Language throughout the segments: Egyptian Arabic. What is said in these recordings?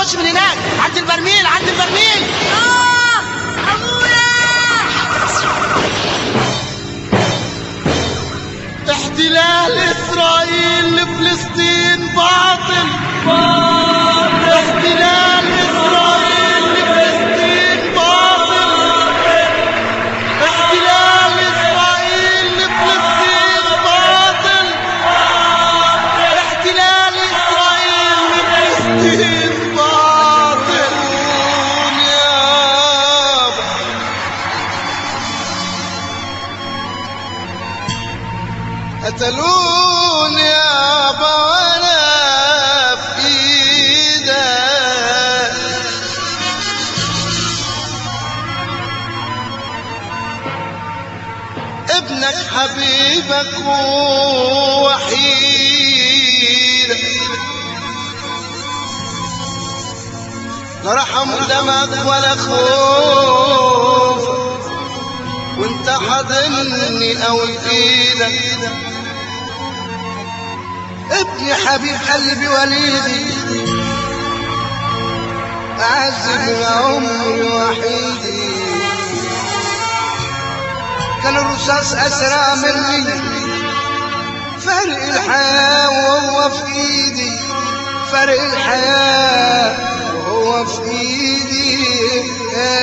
خش من هناك عند البرميل عند البرميل اه ابويا احتلال اسرائيل لفلسطين باطل احتلال اسرائيل لفلسطين باطل احتلال اسرائيل لفلسطين باطل احتلال اسرائيل لفلسطين باطل يابا قتلوني يابا وانا في ايدك ابنك حبيبك ووحيدك لا رحم دمك ولا خوف وانت حاضني قوي في ايدك ابني حبيب قلبي وليدي اعز من عمري وحيدي كان الرصاص اسرع مني فرق الحياة وهو في ايدي فرق الحياة وهو في ايدي يا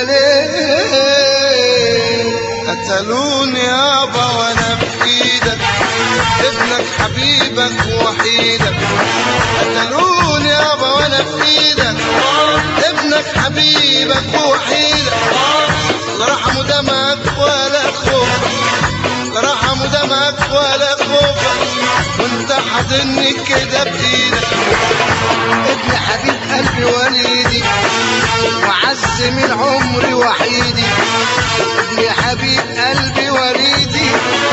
ليل قتلوني يابا وانا في ايدك ابنك حبيبك وحيدك قتلوني يابا وانا في ايدك ابنك حبيبك وحيدك لا رحموا دمك ولا خوفك لا رحموا دمك ولا خوفك وانت حاضني كده بايدك ابن حبيب قلبي وليدي وعز من عمري وحيدي ابن حبيب قلبي وليدي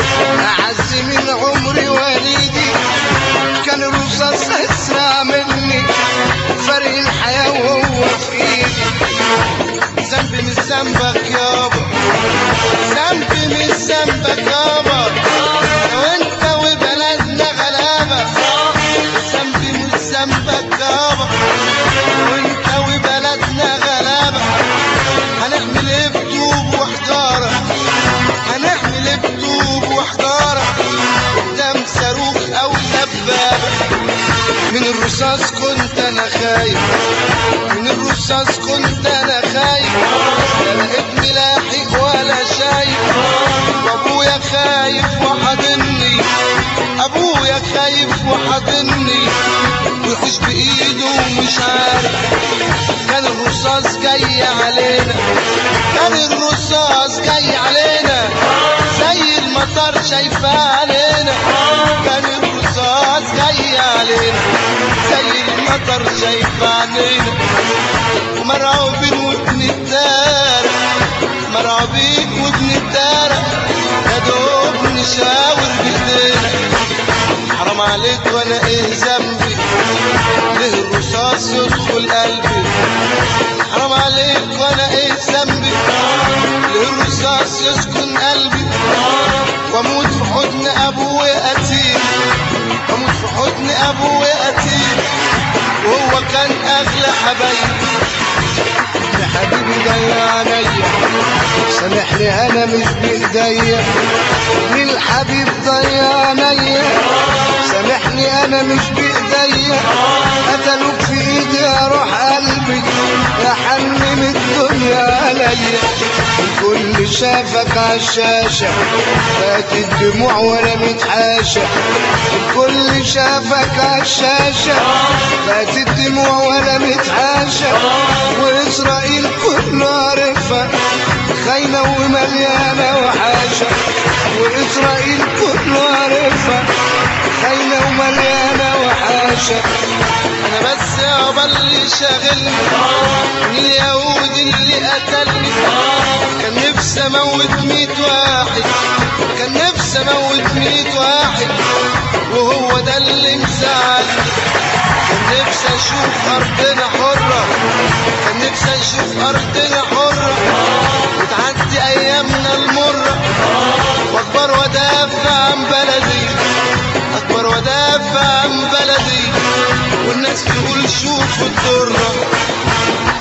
أعز من عمري وليدي كان الرصاص أسرع مني فرق الحياة وهو في إيدي ذنبي مش ذنبك يابا ذنبي مش ذنبك يابا لو انت وبلدنا غلابة ذنبي مش ذنبك يابا لو انت وبلدنا غلابة هنعمل ايه بطوب وحجارة هنعمل ايه بطوب وحجارة قدام صاروخ او دبابة من الرصاص كنت انا خايف من الرصاص كنت انا خايف لا ابني لاحق ولا شايف وابويا خايف وحاضني ابويا خايف وحاضني ويحوش بايده ومش عارف كان الرصاص جاي علينا كان الرصاص جاي علينا زي المطر شايفاه علينا كان الرصاص جاي علينا زي المطر شايفاه علينا ومرعوبين وابن الدار مرعوبين وابن الدار يا دوب نشاور بايدينا حرام عليك وانا ايه ذنبي ليه الرصاص يدخل قلبي حرام عليك وانا ايه ذنبي ليه الرصاص يسكن قلبي واموت في حضن ابويا قتيل واموت في حضن ابويا قتيل وهو كان اغلى حبايبي يا حبيبي ضيع عليا سامحني انا مش بايديا للحبيب ضيع عليا سامحني انا مش بايديا قتلوك في ايدي اروح قلبي يا حنن الدنيا عليا الكل شافك عالشاشة فات الدموع ولا متحاشة الكل شافك عالشاشة فات الدموع ولا متحاشة وإسرائيل كله عارفها خاينة ومليانة وحاشة وإسرائيل كله عارفها خاينة ومليانة وحاشة أنا بس يابا اللي شاغلني اليهود اللي قتلني كان نفسي أموت ميت واحد كان نفسي أموت ميت واحد وهو ده اللي مزعلني كان نفسي أشوف أرضنا حرة كان نفسي أشوف أرضنا حرة وتعدي أيامنا المرة وأكبر وأدافع عن بلدي أكبر وأدافع عن بلدي والناس تقول شوفوا الدرة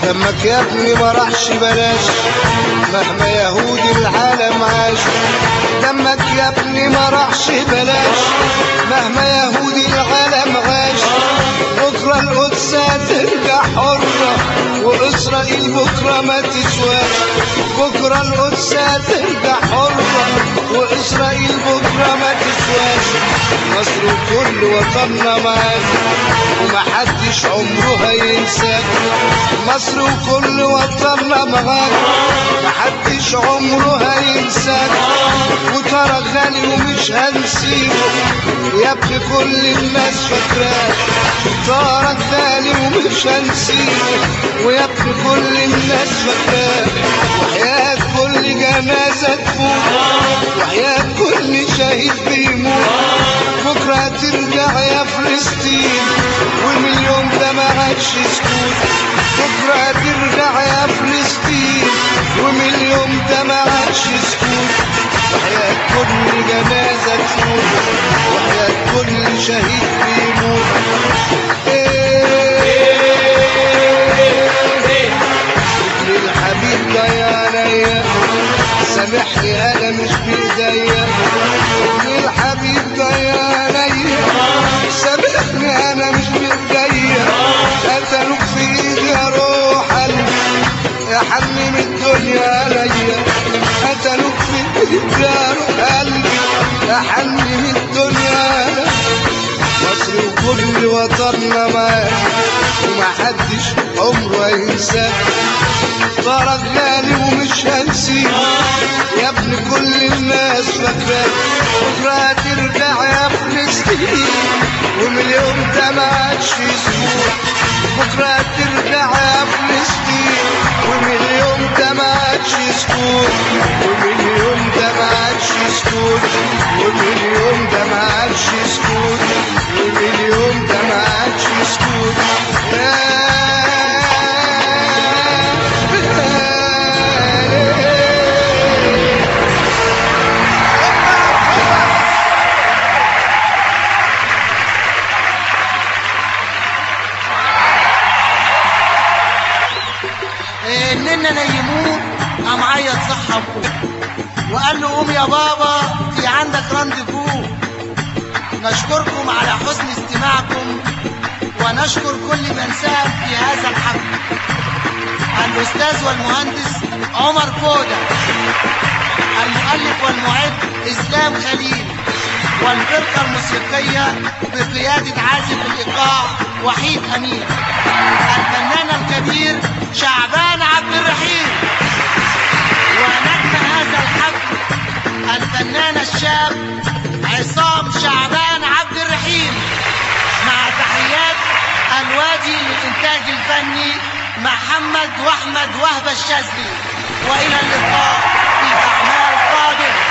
دمك يا ابني ما راحش بلاش مهما يهود العالم عاش دمك يا ابني ما راحش بلاش مهما يهود العالم عاش بكرة القدس هترجع حرة وإسرائيل بكرة ما تسواش بكرة القدس هترجع حرة وإسرائيل بكرة ما تسواش مصر وكل وطننا معاك ومحدش عمره هينساك مصر وكل وطننا معاك محدش عمره هينساك وترى غالي ومش هنسيبه يا ابني كل الناس فاكراك ترى غالي ومش هنسيبه ويا ابني كل الناس فاكراك وحياة كل جنازة تفوت وحياة كل شهيد بيموت بكرة ترجع يا فلسطين والمليون ده ما عادش سكوت بكرة ترجع يا فلسطين ومليون ده ما عادش سكوت وحياة كل جنازة تفوت وحياة كل شهيد بيموت إيه ابن الحبيب ده يا ليا سامحني انا مش بايديا ابن الحبيب ده يا ليا سامحني انا مش بايديا قتلوك في ايدي يا روح قلبي يا حنين الدنيا ليا قتلوك في ايدي يا روح قلبي يا حنين الدنيا ليا مصر وكل وطننا معاك ومحدش عمره هينساك فرج غالي ومش هنسيك يا ابن كل الناس فاكراك بكره ترجع يا فلسطين ومليون ده ما عادش اسبوع بكره ترجع يا فلسطين ومليون ده ما عادش سكوت ومليون ده ما عادش سكوت ومليون ده ما عادش سكوت ومليون ده ما عادش سكوت إيه، اننا نيموه قام عيط صح ابوه وقال له قوم يا بابا في عندك رانديفو نشكركم على حسن استماعكم ونشكر كل من ساهم في هذا الحفل الاستاذ والمهندس عمر فوده المؤلف والمعد اسلام خليل والفرقه الموسيقيه بقياده عازف الايقاع وحيد امين الفنان الكبير شعبان عبد الرحيم ونجم هذا الحفل الفنان الشاب عصام شعبان عبد الرحيم مع تحيات الوادي للإنتاج الفني محمد واحمد وهبة الشاذلي وإلى اللقاء في أعمال قادمة